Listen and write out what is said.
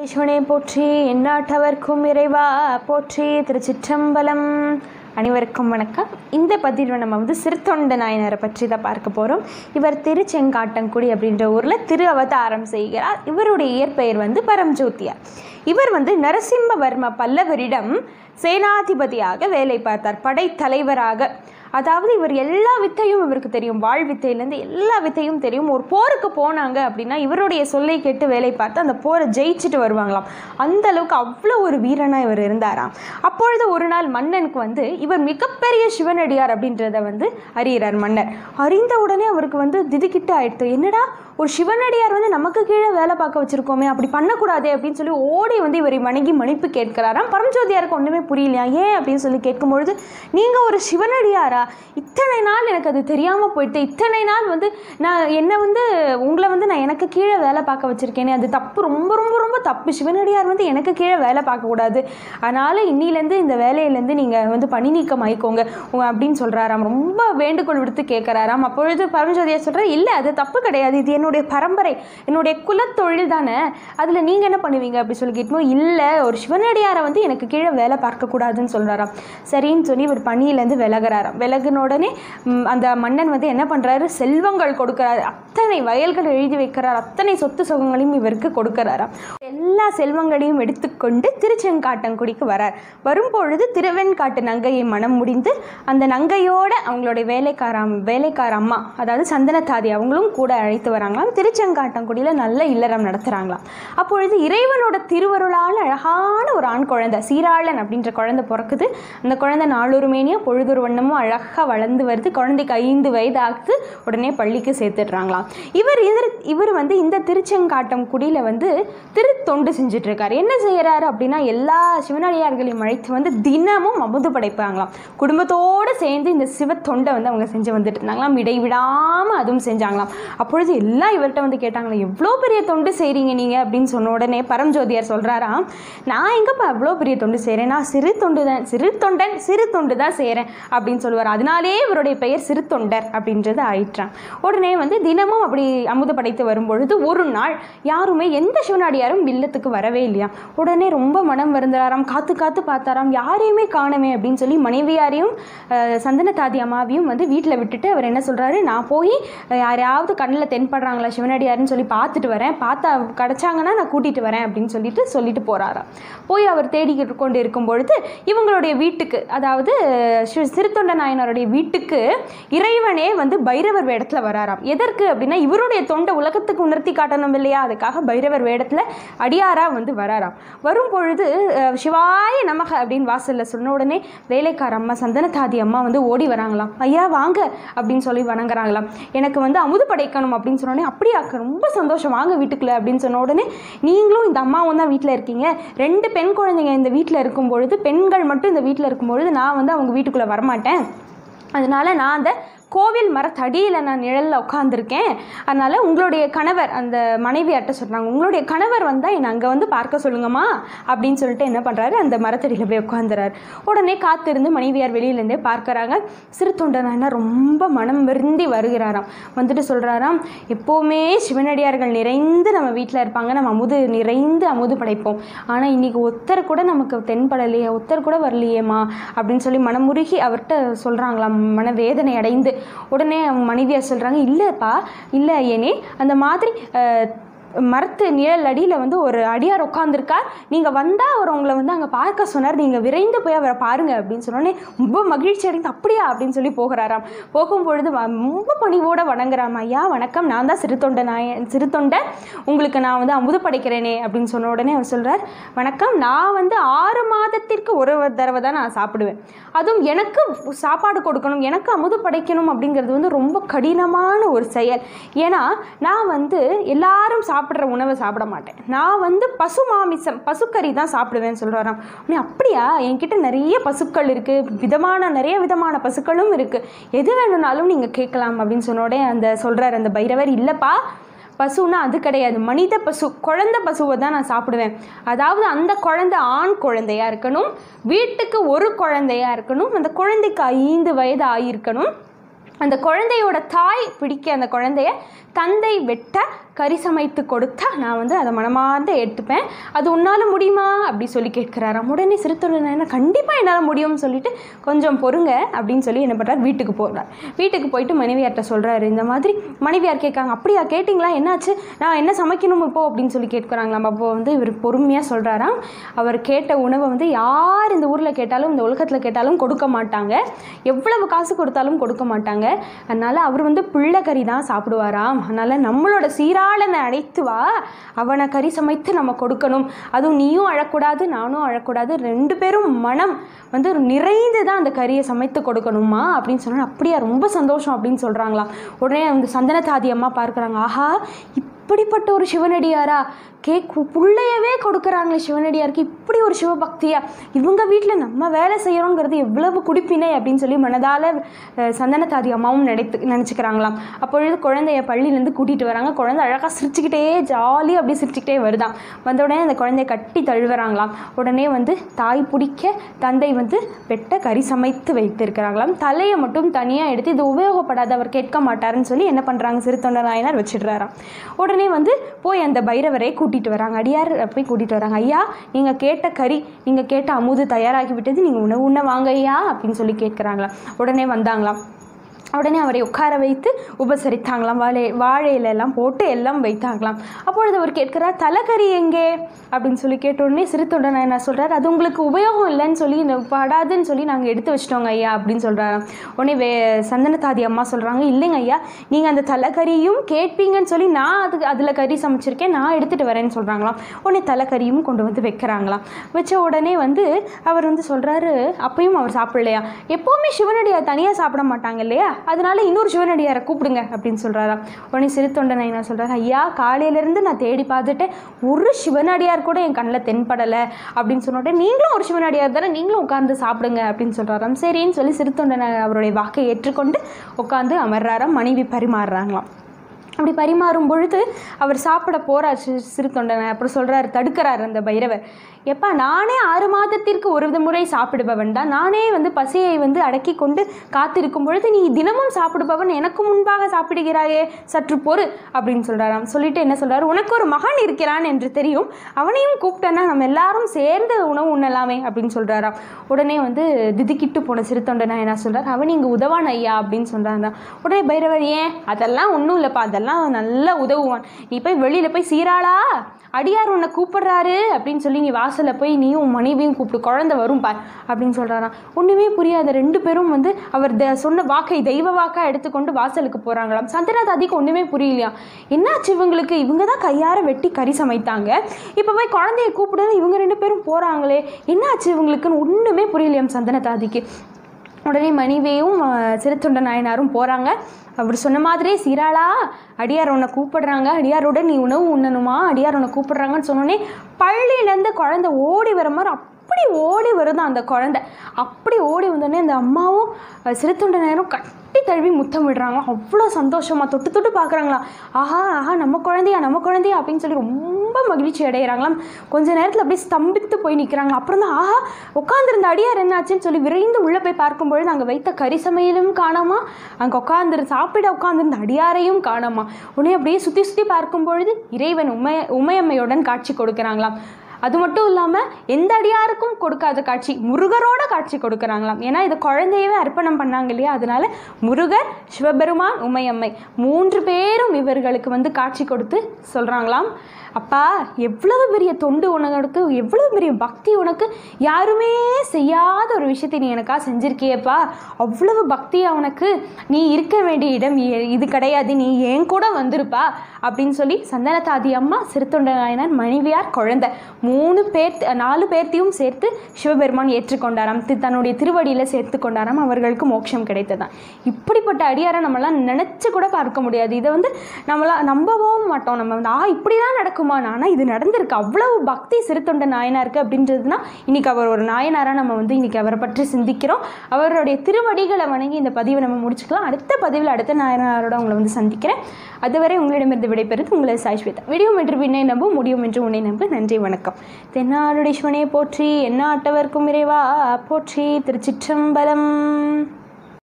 ஈஸ்வனை போற்றி எந்நாட்டவர்க்கும் இறைவா போற்றி திருச்சிற்றம்பலம் அனைவருக்கும் வணக்கம் இந்த பதிவில் நம்ம வந்து சிறுத்தொண்ட நாயனரை பற்றி தான் பார்க்க போகிறோம் இவர் திருச்செங்காட்டங்குடி அப்படின்ற ஊரில் திரு அவதாரம் செய்கிறார் இவருடைய இயற்பெயர் வந்து பரம்ஜோதியார் இவர் வந்து நரசிம்மவர்ம பல்லவரிடம் சேனாதிபதியாக வேலை பார்த்தார் படைத்தலைவராக அதாவது இவர் எல்லா வித்தையும் இவருக்கு தெரியும் வாழ் வித்தையிலேருந்து எல்லா வித்தையும் தெரியும் ஒரு போருக்கு போனாங்க அப்படின்னா இவருடைய சொல்லை கேட்டு வேலை பார்த்து அந்த போரை ஜெயிச்சுட்டு வருவாங்களாம் அந்த அளவுக்கு அவ்வளோ ஒரு வீரனாக இவர் இருந்தாராம் அப்பொழுது ஒரு நாள் மன்னனுக்கு வந்து இவர் மிகப்பெரிய சிவனடியார் அப்படின்றத வந்து அறிகிறார் மன்னர் அறிந்த உடனே அவருக்கு வந்து திடுக்கிட்டு ஆயிடுத்து என்னடா ஒரு சிவனடியார் வந்து நமக்கு கீழே வேலை பார்க்க வச்சிருக்கோமே அப்படி பண்ணக்கூடாதே அப்படின்னு சொல்லி ஓடி வந்து இவரை வணங்கி மன்னிப்பு கேட்கிறாராம் பரமஜோதியாருக்கு ஒன்றுமே புரியலையா ஏன் அப்படின்னு சொல்லி கேட்கும்பொழுது நீங்கள் ஒரு சிவனடியாரா இத்தனை நாள் எனக்கு அது தெரியாமல் போயிட்டு இத்தனை நாள் வந்து நான் என்னை வந்து உங்களை வந்து நான் எனக்கு கீழே வேலை பார்க்க வச்சுருக்கேனே அது தப்பு ரொம்ப ரொம்ப ரொம்ப தப்பு சிவனடியார் வந்து எனக்கு கீழே வேலை பார்க்கக்கூடாது அதனால் இன்னிலேருந்து இந்த வேலையிலேருந்து நீங்கள் வந்து பணி நீக்கம் ஆயிக்கோங்க உங்க அப்படின்னு சொல்கிறாராம் ரொம்ப வேண்டுகோள் விடுத்து கேட்குறாராம் அப்பொழுது பரமஜோதியார் சொல்கிறார் இல்லை அது தப்பு கிடையாது இது என்னுடைய பரம்பரை என்னுடைய குலத்தொழில் தானே அதில் நீங்கள் என்ன பண்ணுவீங்க அப்படி சொல்லி கேட்கும் இல்லை ஒரு சிவனடியாரை வந்து எனக்கு கீழே வேலை பார்க்கக்கூடாதுன்னு சொல்கிறாராம் சரின்னு சொல்லி இவர் பணியிலேருந்து விலகிறாராம் விலகின உடனே ம், அந்த மன்னன் வந்து என்ன பண்ணுறாரு செல்வங்கள் கொடுக்குறாரு அத்தனை வயல்கள் எழுதி வைக்கிறார் அத்தனை சொத்து சுகங்களையும் இவருக்கு கொடுக்குறாராம் எல்லா செல்வங்களையும் எடுத்துக்கொண்டு திருச்செங்காட்டங்குடிக்கு வரார் வரும்பொழுது திருவெண்காட்டு நங்கையை மனம் முடிந்து அந்த நங்கையோட அவங்களுடைய வேலைக்கார வேலைக்கார அம்மா அதாவது சந்தனத்தாதி அவங்களும் கூட அழைத்து வராங்களாம் திருச்செங்காட்டங்குடியில் நல்ல இல்லறம் நடத்துகிறாங்களாம் அப்பொழுது இறைவனோட திருவருளால் அழகான ஒரு ஆண் குழந்தை சீராளன் அப்படின்ற குழந்தை பிறக்குது அந்த குழந்தை நாளொரு மேனியும் பொழுதொரு வண்ணமும் அழகாக வளர்ந்து வருது குழந்தைக்கு ஐந்து வயது ஆகுது உடனே பள்ளிக்கு சேர்த்துடுறாங்களாம் இவர் இவர் இவர் வந்து இந்த திருச்செங்காட்டம் குடியில் வந்து திருத்தொண்டு செஞ்சுட்டு இருக்காரு என்ன செய்யறாரு அப்படின்னா எல்லா சிவனடியார்களையும் அழைத்து வந்து தினமும் அமுது படைப்பாங்களாம் குடும்பத்தோடு சேர்ந்து இந்த சிவத்தொண்டை வந்து அவங்க செஞ்சு வந்துட்டு இருந்தாங்களாம் இடைவிடாமல் அதுவும் செஞ்சாங்களாம் அப்பொழுது எல்லாம் இவர்கிட்ட வந்து கேட்டாங்களா எவ்வளோ பெரிய தொண்டு செய்கிறீங்க நீங்கள் அப்படின்னு சொன்ன உடனே பரம்ஜோதியார் சொல்கிறாராம் நான் எங்கப்பா எவ்வளோ பெரிய தொண்டு செய்கிறேன் நான் சிறு தொண்டு தான் சிறு தொண்டன் சிறு தொண்டு தான் செய்கிறேன் அப்படின்னு சொல்லுவார் அதனாலே இவருடைய பெயர் சிறு தொண்டர் அப்படின்றது ஆயிற்றான் உடனே வந்து தினமும் அப்படி அமுது படைத்து வரும்பொழுது ஒரு நாள் யாருமே எந்த சிவனாடியாரும் இல்லத்துக்கு வரவே இல்லையா உடனே ரொம்ப மனம் வருந்தாராம் காத்து காத்து பார்த்தாராம் யாரையுமே காணமே அப்படின்னு சொல்லி மனைவியாரையும் அஹ், சந்தனத்தாதி அம்மாவையும் வந்து வீட்டில் விட்டுட்டு அவர் என்ன சொல்கிறாரு நான் போய் அஹ், யாரையாவது கண்ணில் தென்படுறாங்களா சிவனடியாருன்னு சொல்லி பார்த்துட்டு வரேன் பார்த்தா கிடச்சாங்கன்னா நான் கூட்டிகிட்டு வரேன் அப்படின்னு சொல்லிட்டு சொல்லிட்டு போகிறாராம் போய் அவர் தேடிக்கிட்டு கொண்டு இருக்கும் பொழுது இவங்களுடைய வீட்டுக்கு அதாவது ஸ்ரீ சிறுத்தொண்ட நாயனாருடைய வீட்டுக்கு இறைவனே வந்து பைரவர் வேடத்தில் வராராம் எதற்கு அப்படின்னா இவருடைய தொண்டை உலகத்துக்கு உணர்த்தி காட்டணும் இல்லையா அதுக்காக பைரவர் வேடத்தில் அடியாரா வந்து வராராம் வரும் பொழுது அஹ், சிவாய நமக அப்படின்னு வாசலில் சொன்ன உடனே வேலைக்கார அம்மா சந்தனதாதி அம்மா வந்து ஓடி வராங்களாம் ஐயா வாங்க அப்படின்னு சொல்லி வணங்குறாங்களாம் எனக்கு வந்து அமுது படைக்கணும் அப்படின்னு சொன்ன உடனே அப்படியா அக்கா, ரொம்ப சந்தோஷம் வாங்க வீட்டுக்குள்ள அப்படின்னு சொன்ன உடனே நீங்களும் இந்த அம்மாவும் தான் வீட்டில் இருக்கீங்க ரெண்டு பெண் குழந்தைங்க இந்த வீட்டில் இருக்கும் பொழுது பெண்கள் மட்டும் இந்த வீட்டில் இருக்கும் பொழுது நான் வந்து அவங்க வீட்டுக்குள்ளே வரமாட்டேன் அதனால நான் அந்த கோவில் மரத்தடியில் நான் நிழலில் உட்காந்துருக்கேன் அதனால் உங்களுடைய கணவர் அந்த மனைவியார்ட்ட சொல்கிறாங்க உங்களுடைய கணவர் வந்தால் என்னை அங்கே வந்து பார்க்க சொல்லுங்கம்மா அப்படின்னு சொல்லிட்டு என்ன பண்ணுறாரு அந்த மரத்தடியில் போய் உட்காந்துறாரு உடனே காத்திருந்து மனைவியார் வெளியிலேருந்தே பார்க்கறாங்க சிறு தொண்டனா ரொம்ப மனம் விருந்தி வருகிறாராம் வந்துட்டு சொல்கிறாராம் எப்போவுமே சிவனடியார்கள் நிறைந்து நம்ம வீட்டில் இருப்பாங்க நம்ம அமுது நிறைந்து அமுது படைப்போம் ஆனால் இன்னைக்கு ஒத்தர் கூட நமக்கு தென்படலையே ஒத்தர் கூட வரலையேம்மா அப்படின்னு சொல்லி மனமுருகி அவர்கிட்ட சொல்கிறாங்களாம் மனவேதனை அடைந்து உடனே அவங்க மனைவியார் சொல்கிறாங்க இல்லைப்பா இல்லை ஏனே அந்த மாதிரி அஹ், மரத்து நிழல் அடியில் வந்து ஒரு அடியார் உட்காந்துருக்கார் நீங்கள் வந்தால் அவர் உங்களை வந்து அங்கே பார்க்க சொன்னார் நீங்கள் விரைந்து போய் அவரை பாருங்க அப்படின்னு சொன்னோடனே ரொம்ப மகிழ்ச்சி அடைந்து அப்படியா அப்படின்னு சொல்லி போகிறாராம் போகும்பொழுது வ- ரொம்ப பணிவோட வணங்குறாம் ஐயா வணக்கம் நான் தான் சிறுத்தொண்ட நாய சிறுத்தொண்டை உங்களுக்கு நான் வந்து அமுது படைக்கிறேனே அப்படின்னு சொன்ன உடனே அவர் சொல்கிறார் வணக்கம் நான் வந்து ஆறு மாதத்திற்கு ஒரு தடவை தான் நான் சாப்பிடுவேன் அதுவும் எனக்கு சாப்பாடு கொடுக்கணும் எனக்கு அமுது படைக்கணும் அப்படிங்கிறது வந்து ரொம்ப கடினமான ஒரு செயல் ஏன்னா நான் வந்து எல்லாரும் சாப்பிட்ற உணவை சாப்பிட மாட்டேன் நான் வந்து பசு மாமிசம் பசுக்கறி தான் சாப்பிடுவேன்னு சொல்கிறாராம் உடனே அப்படியா என்கிட்ட நிறைய பசுக்கள் இருக்குது விதமான நிறைய விதமான பசுக்களும் இருக்குது எது வேணும்னாலும் நீங்கள் கேட்கலாம் அப்படின்னு சொன்ன உடனே அந்த சொல்கிறார் அந்த பைரவர் இல்லைப்பா பசுன்னா அது கிடையாது மனித பசு குழந்தை பசுவை தான் நான் சாப்பிடுவேன் அதாவது அந்த குழந்தை ஆண் குழந்தையா இருக்கணும் வீட்டுக்கு ஒரு குழந்தையா இருக்கணும் அந்த குழந்தைக்கு ஐந்து வயது ஆகியிருக்கணும் அந்த குழந்தையோட தாய் பிடிக்க அந்த குழந்தைய தந்தை வெட்ட கறி சமைத்து கொடுத்தா நான் வந்து அதை மனமார்ந்த ஏற்றுப்பேன் அது உன்னால் முடியுமா அப்படி சொல்லி கேட்குறாராம் உடனே சிறுத்தொண்டர் நாயனார் கண்டிப்பாக என்னால் முடியும்னு சொல்லிட்டு கொஞ்சம் பொறுங்க அப்படின்னு சொல்லி என்ன பண்ணுறார் வீட்டுக்கு போகிறார் வீட்டுக்கு போயிட்டு மனைவியார்கிட்ட சொல்கிறாரு இந்த மாதிரி மனைவியார் கேட்காங்க அப்படியா கேட்டிங்களா என்னாச்சு நான் என்ன சமைக்கணும் இப்போ அப்படின்னு சொல்லி கேட்குறாங்களாம் அப்போ வந்து இவர் பொறுமையாக சொல்கிறாராம் அவர் கேட்ட உணவை வந்து யார் இந்த ஊரில் கேட்டாலும் இந்த உலகத்தில் கேட்டாலும் கொடுக்க மாட்டாங்க எவ்வளவு காசு கொடுத்தாலும் கொடுக்க மாட்டாங்க அதனால் அவர் வந்து பிள்ளை கறி தான் சாப்பிடுவாராம் அதனால் நம்மளோட சீராளனை அழைத்து வா அவனை கறி சமைத்து நம்ம கொடுக்கணும் அதுவும் நீயும் அழக்கூடாது நானும் அழக்கூடாது ரெண்டு பேரும் மனம் வந்து நிறைந்து தான் அந்த கறியை சமைத்து கொடுக்கணுமா அப்படின்னு சொன்னா அப்படியா ரொம்ப சந்தோஷம் அப்படின்னு சொல்கிறாங்களாம் உடனே அந்த சந்தனத்தாதி அம்மா பார்க்குறாங்க ஆஹா இப்படிப்பட்ட ஒரு சிவனடியாரா கேக் புள்ளையவே கொடுக்குறாங்களே சிவனடியாருக்கு இப்படி ஒரு சிவபக்தியா இவங்க வீட்டில் நம்ம வேலை செய்கிறோங்கிறது எவ்வளவு குடிப்பினை அப்படின்னு சொல்லி மனதால் சந்தனத்தாதி அம்மாவும் நினைத்து நினச்சிக்கிறாங்களாம் அப்பொழுது குழந்தைய பள்ளியிலேருந்து கூட்டிகிட்டு வராங்க குழந்தை அழகாக சிரிச்சுக்கிட்டே ஜாலியாக அப்படியே சிரிச்சுக்கிட்டே வருதாம் வந்த உடனே அந்த குழந்தைய கட்டி தழுவுறாங்களாம் உடனே வந்து தாய் பிடிக்க தந்தை வந்து வெட்ட கறி சமைத்து வைத்திருக்கிறாங்களாம் தலையை மட்டும் தனியாக எடுத்து இது உபயோகப்படாத அவர் கேட்க மாட்டாருன்னு சொல்லி என்ன பண்ணுறாங்க சிறுத்தொண்டர் நாயனார் வச்சிடுறாராம் உடனே வந்து போய் அந்த பைரவரை கூட்டிகிட்டு வராங்க அடியார் போய் கூட்டிகிட்டு வராங்க ஐயா நீங்கள் கேட்ட கறி நீங்கள் கேட்ட அமுது தயாராகி விட்டது நீங்கள் உணவு உண்ண வாங்க ஐயா அப்படின்னு சொல்லி கேட்குறாங்களாம் உடனே வந்தாங்களாம் உடனே அவரை உட்கார வைத்து உபசரித்தாங்களாம் வாழை வாழை இலையெல்லாம் போட்டு எல்லாம் வைத்தாங்களாம் அப்பொழுது அவர் கேட்கிறார் தலைக்கறி எங்கே அப்படின்னு சொல்லி கேட்ட உடனே சிறுத்தொண்டன் என்ன சொல்கிறார் அது உங்களுக்கு உபயோகம் இல்லைன்னு சொல்லி இந்த படாதுன்னு சொல்லி நாங்கள் எடுத்து வச்சிட்டோங்க ஐயா அப்படின்னு சொல்கிறாராம் உடனே வே சந்தனத்தாதி அம்மா சொல்கிறாங்க இல்லைங்க ஐயா நீங்கள் அந்த தலைக்கறியும் கேட்பீங்கன்னு சொல்லி நான் அதுக்கு அதில் கறி சமைச்சிருக்கேன் நான் எடுத்துகிட்டு வரேன்னு சொல்கிறாங்களாம் உடனே தலைக்கறியும் கொண்டு வந்து வைக்கிறாங்களாம் வச்ச உடனே வந்து அவர் வந்து சொல்கிறாரு அப்பயும் அவர் சாப்பிடலையா எப்போவுமே சிவனடியார் தனியாக சாப்பிட மாட்டாங்க இல்லையா அதனால இன்னொரு சிவனடியாரை கூப்பிடுங்க அப்படின்னு சொல்கிறாராம் உடனே சிறுத்தொண்டனை என்ன சொல்கிறாரு ஐயா காலையிலேருந்து நான் தேடி பார்த்துட்டேன் ஒரு சிவனடியார் கூட என் கண்ணில் தென்படலை அப்படின்னு சொன்ன உடனே நீங்களும் ஒரு சிவனடியார் தானே நீங்களும் உட்கார்ந்து சாப்பிடுங்க அப்படின்னு சொல்கிறாராம் சரின்னு சொல்லி சிறுத்தொண்டனை அவருடைய வாக்கை ஏற்றுக்கொண்டு உட்காந்து அமர்றாராம் மனைவி பரிமாறுறாங்களாம் அப்படி பரிமாறும் பொழுது அவர் சாப்பிட போறார் சிறு சிறு தொண்டனை அப்புறம் சொல்கிறார் தடுக்கிறார் அந்த பைரவர் எப்பா நானே ஆறு மாதத்திற்கு ஒரு முறை சாப்பிடுபவன் தான் நானே வந்து பசியை வந்து அடக்கி கொண்டு காத்திருக்கும் பொழுது நீ தினமும் சாப்பிடுபவன் எனக்கு முன்பாக சாப்பிடுகிறாயே சற்று பொறு அப்படின்னு சொல்கிறாராம் சொல்லிட்டு என்ன சொல்றாரு உனக்கு ஒரு மகன் இருக்கிறான் என்று தெரியும் அவனையும் கூப்பிட்டேன்னா நம்ம எல்லாரும் சேர்ந்து உணவு உண்ணலாமே அப்படின்னு சொல்கிறாராம் உடனே வந்து திடுக்கிட்டு போன சிறுத்தொண்டனா என்ன சொல்றார் அவன் இங்கே உதவான் ஐயா அப்படின்னு சொல்கிறாங்க உடனே பைரவர் ஏன் அதெல்லாம் ஒன்றும் இல்லைப்பா அதெல்லாம் நல்லா உதவுவான் நீ போய் வெளியில் போய் சீராளா அடியார் உன்னை கூப்பிடுறாரு அப்படின்னு சொல்லி நீ வாசலில் போய் நீயும் உன் மனைவியும் கூப்பிட்டு குழந்தை வரும் பார் அப்படின்னு சொல்கிறாராம் ஒன்றுமே புரியாத ரெண்டு பேரும் வந்து அவர் த சொன்ன வாக்கை தெய்வ வாக்காக எடுத்துக்கொண்டு வாசலுக்கு போகிறாங்களாம் சந்திரதாதிக்கு ஒன்றுமே புரியலையா என்னாச்சு இவங்களுக்கு இவங்க தான் கையார வெட்டி கறி சமைத்தாங்க இப்போ போய் குழந்தைய கூப்பிடுன்னு இவங்க ரெண்டு பேரும் போகிறாங்களே என்னாச்சு இவங்களுக்குன்னு ஒன்றுமே புரியலையாம் சந்தனதாதிக்கு உடனே மனைவியும் அஹ், சிறுத்தொண்ட நாயனாரும் போகிறாங்க அவர் சொன்ன மாதிரியே சீராளா அடியார் உன்னை கூப்பிடுறாங்க அடியாரோட நீ உணவு உண்ணணுமா அடியார் உன்னை கூப்பிடுறாங்கன்னு சொன்னோடனே பள்ளியிலேருந்து குழந்தை ஓடி வர மாதிரி அப்படி ஓடி வருதான் அந்த குழந்தை அப்படி ஓடி வந்தோடனே அந்த அம்மாவும் அஹ், சிறுத்தொண்ட நேரம் கட்டி தழுவி முத்தம் விடுறாங்க அவ்வளோ சந்தோஷமா தொட்டு தொட்டு பார்க்குறாங்களா ஆஹா ஆஹா நம்ம குழந்தையா நம்ம குழந்தையா அப்படின்னு சொல்லி ரொம்ப மகிழ்ச்சி அடைகிறாங்களாம் கொஞ்ச நேரத்தில் அப்படியே ஸ்தம்பித்து போய் நிற்கிறாங்க அப்புறம் தான் ஆஹா உட்காந்துருந்த அடியார் என்னாச்சுன்னு சொல்லி விரைந்து உள்ளே போய் பார்க்கும்பொழுது அங்கே வைத்த கறி சமையலும் காணாமா அங்கே உட்காந்துரு சாப்பிட உட்காந்துருந்த அடியாரையும் காணாமா உடனே அப்படியே சுற்றி சுற்றி பார்க்கும் பொழுது இறைவன் உமை உமையம்மையுடன் காட்சி கொடுக்குறாங்களாம் அது மட்டும் இல்லாமல் எந்த அடியாருக்கும் கொடுக்காத காட்சி முருகரோட காட்சி கொடுக்குறாங்களாம் ஏன்னா இது குழந்தையவே அர்ப்பணம் பண்ணாங்க இல்லையா அதனால முருகர் சிவபெருமான் உமையம்மை மூன்று பேரும் இவர்களுக்கு வந்து காட்சி கொடுத்து சொல்கிறாங்களாம் அப்பா எவ்வளவு பெரிய தொண்டு உனக்கு எவ்வளவு பெரிய பக்தி உனக்கு யாருமே செய்யாத ஒரு விஷயத்தை நீ எனக்கா செஞ்சிருக்கியேப்பா அவ்வளவு பக்தியா உனக்கு நீ இருக்க வேண்டிய இடம் இ- இது கிடையாது நீ என் கூட வந்திருப்பா அப்படின்னு சொல்லி சந்தனதாதி அம்மா சிறுத்தொண்ட நாயனார் மனைவியார் குழந்தை மூணு பேர் நாலு பேர்த்தையும் சேர்த்து சிவபெருமான் ஏற்றுக்கொண்டாராம் தி- தன்னுடைய திருவடியில் சேர்த்து கொண்டாராம் அவர்களுக்கு மோட்சம் கிடைத்ததாம் இப்படிப்பட்ட அடியாரை நம்மளாம் நினச்சி கூட பார்க்க முடியாது இதை வந்து நம்மளாம் நம்பவும் மாட்டோம் நம்ம வந்து ஆ இப்படி தான் நடக்குமா ஆனால் இது நடந்திருக்கு அவ்வளவு பக்தி சிறுத்தொண்ட நாயனாருக்கு அப்படின்றதுனா இன்னைக்கு அவர் ஒரு நாயனாராக நம்ம வந்து இன்னைக்கு அவரை பற்றி சிந்திக்கிறோம் அவருடைய திருவடிகளை வணங்கி இந்த பதிவை நம்ம முடிச்சுக்கலாம் அடுத்த பதிவில் அடுத்த நாயனாரோட உங்களை வந்து சந்திக்கிறேன் அதுவரை உங்களிடமிருந்து விடைபெறுது உங்களை சாய்ஸ்வேதா விடியும் என்று விண்ணை நம்பு முடியும் என்று உன்னை நம்பு நன்றி வணக்கம் தென்னாடுடீஸ்வனே போற்றி எந்நாட்டவர்க்கும் இறைவா போற்றி திருச்சிற்றம்பலம்